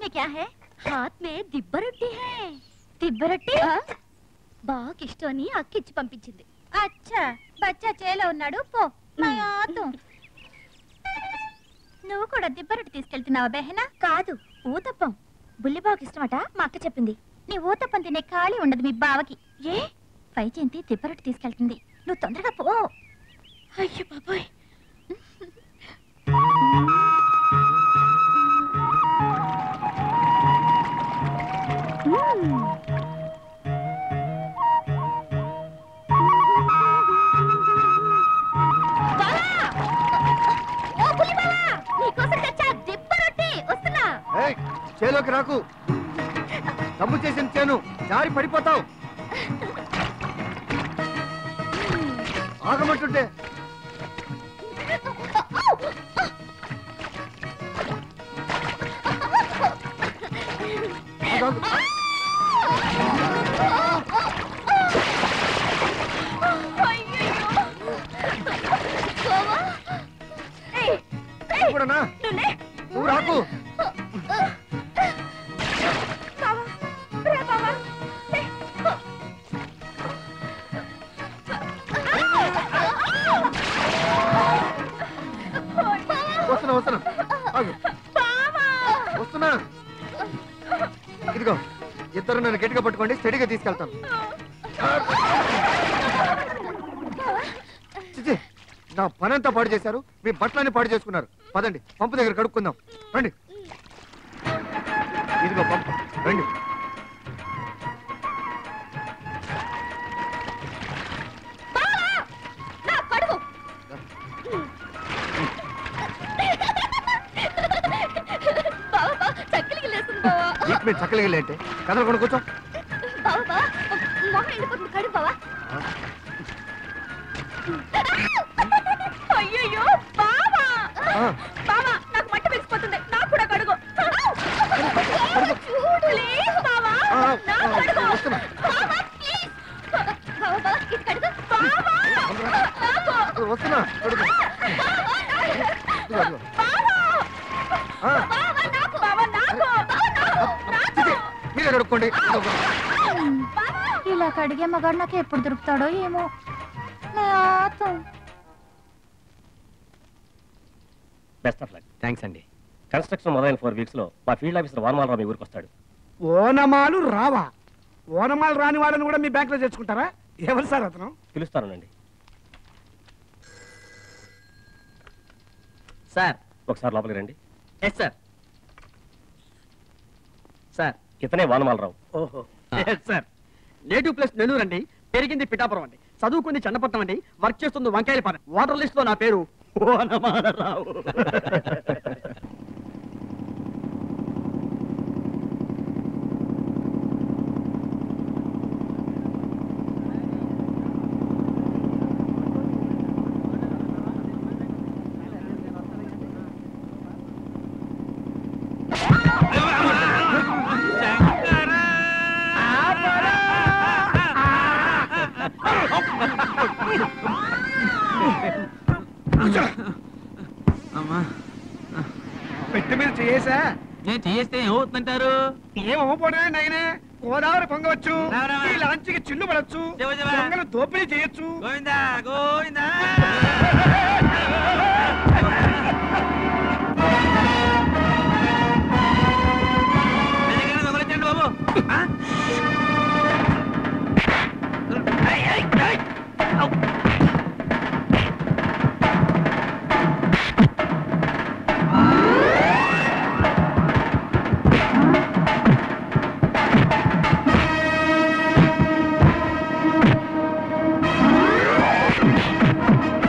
में क्या है हाथ में దిబ్బ రొట్టి है దిబ్బ రొట్టి బాగా ఇష్టం అని అక్కిచ్చి పంపించింది అచ్చా బచ్చా చేలో ఉన్నాడు పో నయాతు. నువ్వు కూడా దిబ్బరొట్టి తీసుకెళ్తున్నావా బెహనా కాదు ఊతప్పం బుల్లిబాబుకి ఇష్టమట మా అక్క చెప్పింది నీ ఊతప్పం తినే ఖాళీ ఉండదు మీ బావకి ఏ పైచేంతి దిబ్బరొట్టి తీసుకెళ్తుంది నువ్వు తొందరగా పో అయ్యో బాబాయ్ ఓ బుల్లిబావా నీకోసం తెచ్చా దిబ్బరొట్టి వస్తున్నా ఏయ్, చేలోకి రాకు తమ్ము చేసిన చేను జారి పడిపోతావు ఆగమంటుంటే ఆగు, ఆగు. నువ్వు కూడానా నువ్వు రాకు వస్తున్నా వస్తున్నా ఆగు. వస్తున్నా ఇదిగో ఇద్దరు నన్ను గట్టిగా పట్టుకోండి స్టడీగా తీసుకెళ్తాను చిచి, నా పనంతా పాడు చేశారు మీ బట్టలన్నీ పాడు చేసుకున్నారు పదండి పంపు దగ్గర కడుక్కుందాం రండి ఇదిగో పంపు రండి నా పడుగు బావా బావ చక్కలికి లేస్తుంది బావా నీకు మీరు చక్కలకి అంటే కథలు కొను కూర్చో బావా బావ మొహం ఎండిపోతుంది కడుగు బావా అయ్యయ్యో బావా ఆ. బావా నాకు మట్ట వెలిసిపోతుంది నాకు కూడా కడుగు చూడు ప్లీజ్ బావా ఆ, నాకు ఆ, కడుగు వస్తున్నా. బావా ప్లీజ్ బావా బావా ఇది కడుగు బావా నాకు అది వస్తున్నా కడుగు ఇదిగో, ఇదిగో. ఆ, బావా నాకు బావా నాకు బావా చిచి, మీరే కడుక్కోండి ఇదిగో. ఇలా కడిగే మగాడు నాకు ఎప్పుడు దొరుకుతాడో ఏమో బెస్ట్ ఆఫ్ లక్ థ్యాంక్స్ అండి కన్స్ట్రక్షన్ మొదలైన ఫోర్ వీక్స్ లో మా ఫీల్డ్ ఆఫీసర్ వానమాలరావు మీ ఊరికి వస్తాడు ఓనమాలు రావా ఓనమాలు రాని వాళ్ళని కూడా మీ బ్యాంక్ లో చేర్చుకుంటారా ఎవరు సార్ అతను పిలుస్తానండి సార్ ఒకసారి లోపలికి రండి ఎస్ సార్ సార్ ఇతనే వానమాలరావు ఓహో సార్ నేటివ్ ప్లస్ నెల్లూరు అండి పెరిగింది పిఠాపురం అండి చదువుకుంది చన్నపట్నం అండి వర్క్ చేస్తుంది వంకాయలపాలెం వాటర్ లిస్ట్ లో నా పేరు ఓనమాలరావు పెట్టి మీద చేసా నేను చేస్తే ఏమవుతుందంటారు ఏమవ్వబోడే నైనే గోదావరి పొంగవచ్చు రామ, రామ. ఈ లాంచికి చిల్లు పడచ్చు శివ, శివ. దొంగలు దోపిడీ చేయొచ్చు గోవిందా గోవిందా నిజంగానే దొంగలించండి బాబు ఆ? ఐ, ఐ, ఐ. ఔ. ఆ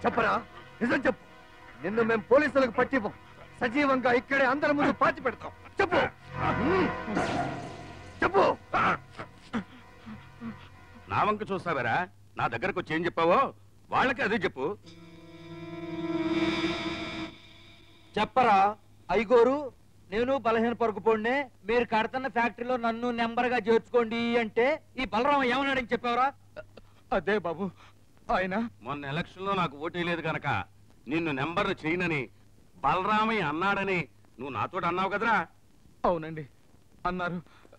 చెప్పరా నిజం చెప్పు నిన్ను మేము పోలీసులకు పట్టివ్వం సజీవంగా ఇక్కడే అందరి ముందు పాతి పెడతాం చెప్పు హ్మ్. చెప్పు నా వంక చూస్తావరా నా దగ్గరకు వచ్చి ఏం చెప్పావో వాళ్ళకి అదే చెప్పు చెప్పరా అయ్యగోరు నేను బలహీన పరుగుపోండి మీరు కడుతున్న ఫ్యాక్టరీలో నన్ను నెంబర్ గా చేర్చుకోండి అంటే ఈ బలరామ ఏమన్నాడని చెప్పావరా అదే బాబు ఆయన మొన్న ఎలక్షన్ లో నాకు ఓటే లేదు గనక నిన్ను నెంబర్ చేయనని బలరామయ్య అన్నాడని నువ్వు నాతో అన్నావు కదరా అవునండి అన్నారు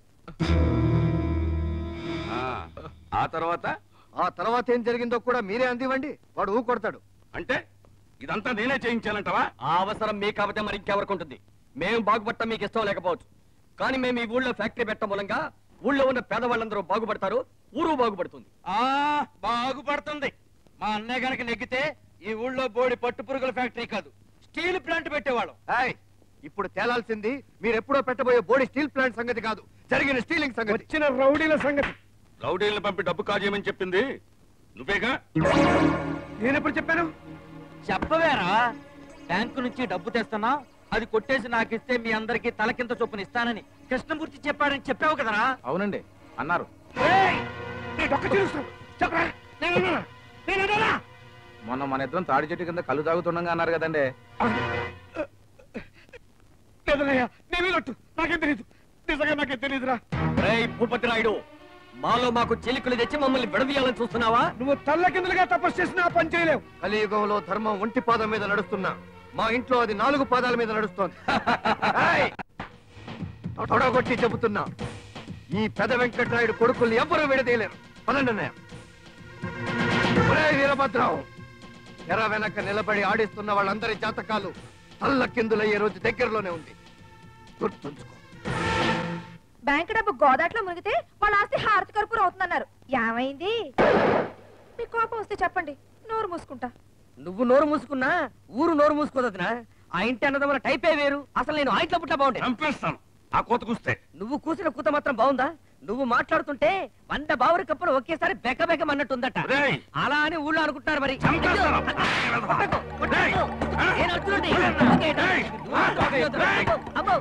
ఆ, ఆ తర్వాత ఆ తర్వాత ఏం జరిగిందో కూడా మీరే అందివ్వండి వాడు ఊ కొడతాడు అంటే ఇదంతా నేనే చేయించానంటవా ఆ అవసరం మీకు కాకపోతే మరి ఇంకెవరికి ఉంటుంది మేము బాగుపడటం మీకు ఇష్టం లేకపోవచ్చు కానీ మేము ఈ ఊళ్ళో ఫ్యాక్టరీ పెట్టడం మూలంగా ఊళ్ళో ఉన్న పేదవాళ్ళందరూ బాగుపడతారు ఊరు బాగుపడుతుంది ఆ బాగుపడుతుంది మా అన్నయ్య గనక నెగ్గితే ఈ ఊళ్ళో బోడి పట్టు పురుగుల ఫ్యాక్టరీ కాదు స్టీల్ ప్లాంట్ పెట్టేవాళ్ళం ఏయ్, ఇప్పుడు తేలాల్సింది మీరు ఎప్పుడో పెట్టబోయే బోడి స్టీల్ ప్లాంట్ సంగతి కాదు జరిగిన స్టీలింగ్ సంగతి వచ్చిన రౌడీల సంగతి రౌడీలను పంపి డబ్బు కాజేయమని చెప్పింది నువ్వేగా నేనెప్పుడు చెప్పాను చెప్పవేరా బ్యాంకు నుంచి డబ్బు తెస్తున్నా అది కొట్టేసి నాకు ఇస్తే మీ అందరికి తలకింత చొప్పున ఇస్తానని కృష్ణమూర్తి చెప్పాడని చెప్పావు కదరా అవునండి అన్నారు ఏయ్! నీ డొక్క చీరుస్తాను. చెప్పరా నేనన్నానా? నేనన్నానా? మొన్న మన ఇద్దరం తాడి చెట్టు కింద కళ్ళు తాగుతుండగా అన్నారు కదండి లేదన్నయ్య నేనే లొట్టు నాకేం తెలియదు నిజంగా నాకేం తెలియదురా రేయ్ భూపతి రాయుడు మాలో మాకు చెలికలు తెచ్చి మమ్మల్ని విడదీయాలని చూస్తున్నావా నువ్వు తల్ల కిందలుగా తపస్సు చేసినా ఆ పని చేయలేవు కలియుగంలో ధర్మం ఒంటి పాదం మీద నడుస్తున్నా మా ఇంట్లో అది నాలుగు పాదాల మీద నడుస్తోంది ఏయ్! తొడగొట్టి చెబుతున్నా ఈ పెద వెంకటరాయుడు కొడుకుల్ని ఎవ్వరూ విడదీయలేరు పదండి అన్నయ్య ఒరేయ్ వీరభద్రం తెర వెనక నిలబడి ఆడిస్తున్న వాళ్ళందరి జాతకాలు తల్ల కిందులయ్యే రోజు దగ్గరలోనే ఉంది గుర్తుంచుకో బ్యాంక్ డబ్బు గోదాట్లో మునిగితే వాళ్ళ ఆస్తి హారతి కర్పూరం అవుతుందన్నారు ఏమైంది మీ కోపం వస్తే చెప్పండి నోరు మూసుకుంటా నువ్వు నోరు మూసుకున్నా ఊరు నోరు మూసుకోదనా ఆ ఇంటి అన్నదమ్ముల టైపే వేరు అసలు నేను ఆ ఇంట్లో పుట్టా బాగుండే చంపేస్తాను ఆ కోత కూస్తే నువ్వు కూసిన కూత మాత్రం బాగుందా నువ్వు మాట్లాడుతుంటే వంద బావురి కప్పులు ఒకేసారి బెక్క బెక్క అన్నట్టుందట రేయ్! అలా అని ఊళ్ళో అనుకుంటున్నారు మరి చంపేస్తాను. అయ్యో! కొట్టకు, కొట్టకు. రేయ్! నేను అర్జునుడిని. రేయ్! అబ్బో, అబ్బో.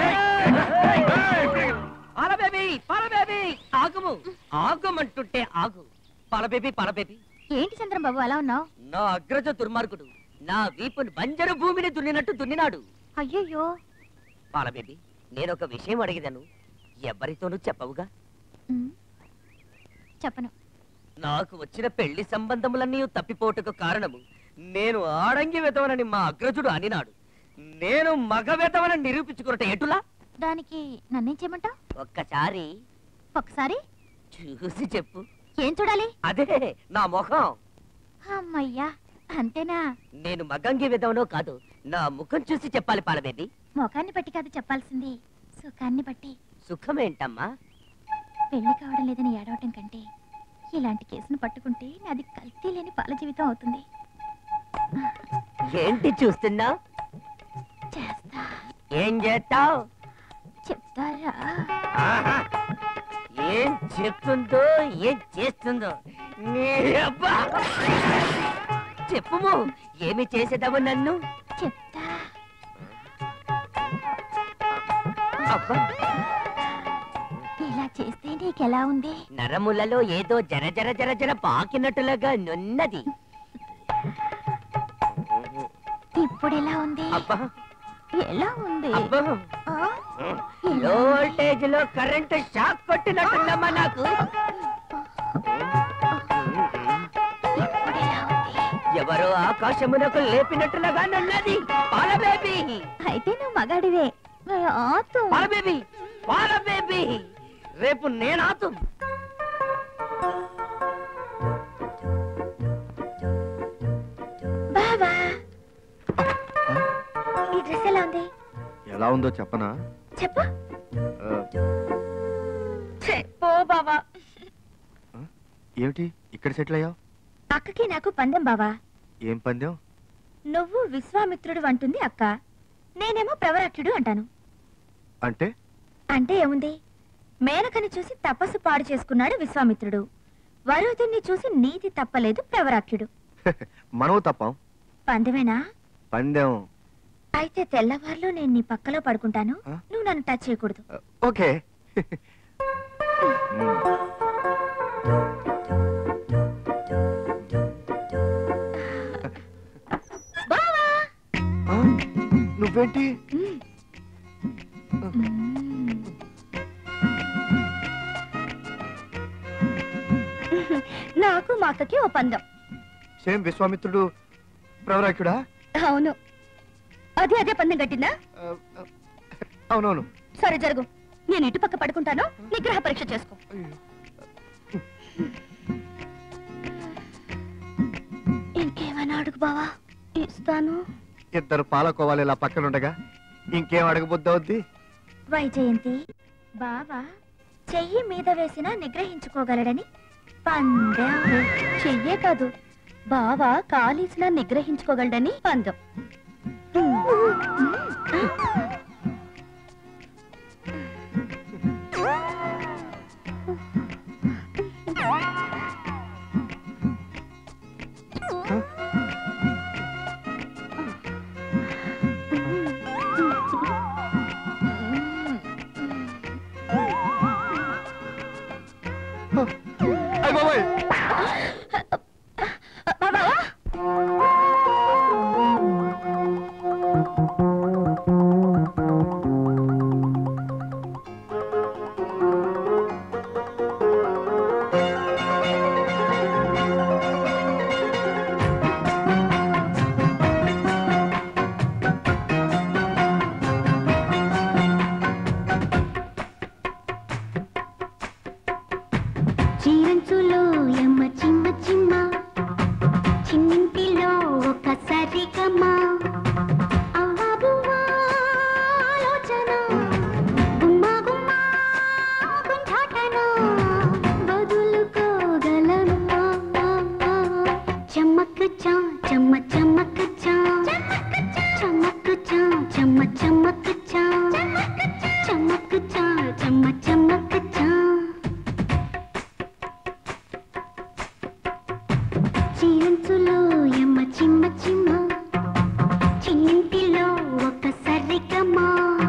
పాల బేబీ పాల బేబీ ఆగుము ఆగమంటుంటే ఆగు పాల బేబీ పాల బేబీ ఏంటి చంద్రం బాబు అలా ఉన్నావు నా అగ్రజ దుర్మార్గుడు నా వీపుని బంజరు భూమిని దున్నినట్టు దున్నినాడు అయ్యయ్యో పాల బేబీ నేను ఒక విషయం అడిగేదాను ఎవరితోనూ చెప్పవుగా ఉమ్. చెప్పను నాకు వచ్చిన పెళ్లి సంబంధములన్నీ తప్పిపోటుకు కారణము నేను ఆడంగి వెతవనని మా అగ్రజుడు అనినాడు నేను మగ వెతవనని నిరూపించుకున్నట్టు ఎటులా దానికి నన్నేం చేయమంటావు ఒక్కసారి ఒకసారి చూసి చెప్పు ఏం చూడాలి అదే నా ముఖం అమ్మయ్యా అంతేనా నేను మగంగి విధవనో కాదు నా ముఖం చూసి చెప్పాలి పాలబేబీ ముఖాన్ని బట్టి కాదు చెప్పాల్సింది సుఖాన్ని బట్టి సుఖమేంటమ్మా పెళ్లి కావడం లేదని ఏడవటం కంటే ఇలాంటి కేసును పట్టుకుంటే నాది కల్తీ లేని పాల జీవితం అవుతుంది ఏంటి చూస్తున్నా చేస్తా ఏం చేస్తావు చెప్తారా ఏం చెప్తుందో ఏం చేస్తుందో నీ అబ్బా! చెప్పుము ఏమి చేసేదావు నన్ను చెప్తా అబ్బా ఇలా చేస్తే నీకెలా ఉంది నరములలో ఏదో జర జర జర జర పాకినట్టులాగా నున్నది ఇప్పుడు ఎలా ఉంది అబ్బా ఎలా ఉంది అబ్బా ఆ? లో వోల్టేజ్ లో కరెంట్ షాక్ కొట్టినట్టుందమ్మా నాకు ఇప్పుడు ఎలా ఉంది ఎవరో ఆకాశమునకు లేపినట్టులాగా నున్నది పాల బేబీ అయితే నువ్వు మగాడివే మరి ఆతు పాల బేబీ పాల బేబీ రేపు నేనాతు బావా ఈ డ్రెస్ ఎలా ఉంది ఎలా ఉందో చెప్పనా చెప్పు ఆ, చెప్పు బావా ఏమిటి ఇక్కడ సెటిల్ అయ్యావు అక్కకి నాకు పందెం బావా ఏం పందెం నువ్వు విశ్వామిత్రుడు అంటుంది అక్క నేనేమో ప్రవరాఖ్యుడు అంటాను అంటే అంటే ఏముంది మేనకని చూసి తపస్సు పాడు చేసుకున్నాడు విశ్వామిత్రుడు వరుతుణ్ణి చూసి నీతి తప్పలేదు ప్రవరాఖ్యుడు మనము తప్పం పందెమేనా పందెం అయితే తెల్లవారులో నేను నీ పక్కలో పడుకుంటాను ఆ? నువ్వు నన్ను టచ్ చేయకూడదు ఓకే ఆ? నువ్వేంటి నాకు మా అక్కకి ఓ పందెం సేమ్ విశ్వామిత్రుడు ప్రవరాకుడా అవును అది అదే పందెం కట్టిందా ఆ, ఆ, అవునవును సరే జరుగు నేను ఇటు పక్క పడుకుంటాను నిగ్రహ పరీక్ష చేసుకో అయ్యో. ఇంకేమైనా అడుగు బావా ఇస్తాను ఇద్దరు పాలకోవాలి ఇలా పక్కనుండగా ఇంకేం అడగబుద్ధి అవుద్ది వైజయంతి బావా చెయ్యి మీద వేసినా నిగ్రహించుకోగలడని పందెం చెయ్యే కాదు బావా కాలీసినా నిగ్రహించుకోగలడని పందెం అయ్ బాబాయ్ చీరంచులో ఎమ్మ చిమ్మ చిమ్మ చిన్నింటిలో ఒక సరిగమ్మ అవ్వా బువ్వా ఆలోచన గుమ్మ గుమ్మ గుంజాటన వదులుకోగలను చమ్మక్ చా చమ్మ చమ్మక్ చా చమ్మక్ చా చమ్మ చమ్మక్ చా చమ్మక్ చా చమ్మ చమ్మక్ చా చీరంచులో ఎమ్మ చిమ్మ చిమ్మ చిన్నింటిలో ఒక సరిగమా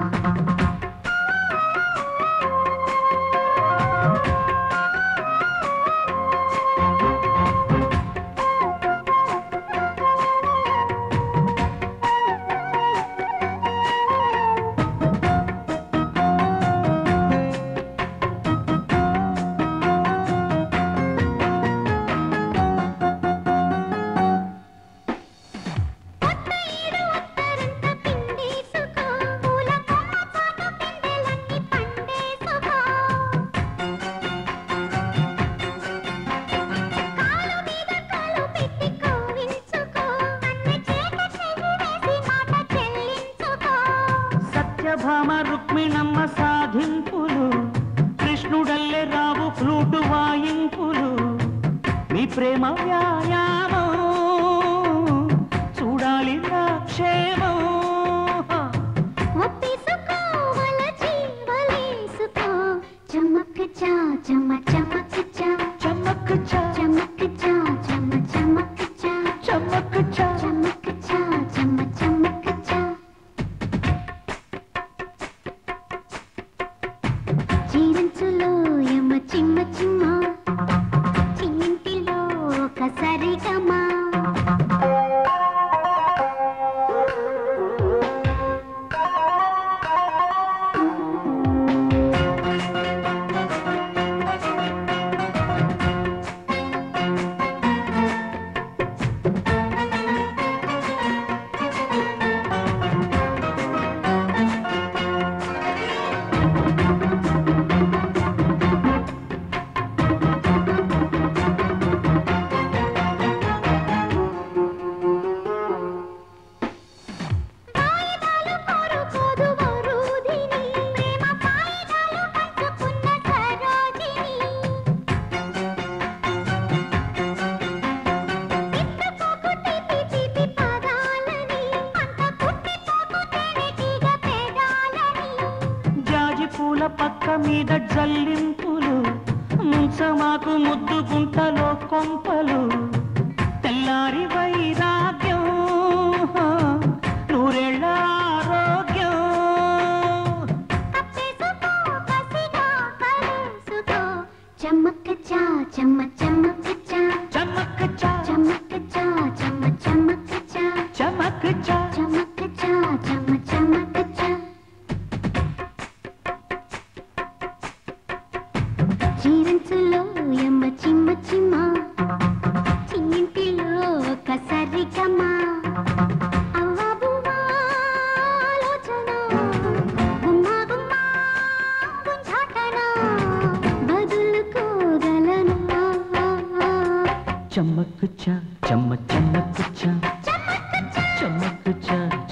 సత్యభామ రుక్మిణమ్మ సాధింపులు కృష్ణుడల్లే రావు ఫ్లూటు వాయింపులు మీ ప్రేమ వ్యాయామం చూడాలి నా క్షేమం చమక్ చా చమ చమక్ చా చమక్ చా చమక్ చా చమ చమక్ చా చమక్ చా చమక్ చా చమ చమక్ చా చీరంచులో ఎమ్మ చిమ్మ చిమ్మ చిన్నింటిలో ఒక సరిగమా వాయిదాలు కోరుకోదు వరుదిని ప్రేమ పాయిదాలు పంచుకున్న సరోజిని తిట్టుకోకు తీపి తీపి పదాలని అంత కుట్టిపోకు తేనెటీగ పెదాలని జాజి పూల పక్క మీద జల్లింపులు ముంచమాకు ముద్దు గుంటలో కొంపలు తెల్లారి చమ్మక్ చా చమ్మ చమ్మక్ చా చమ్మక్ చా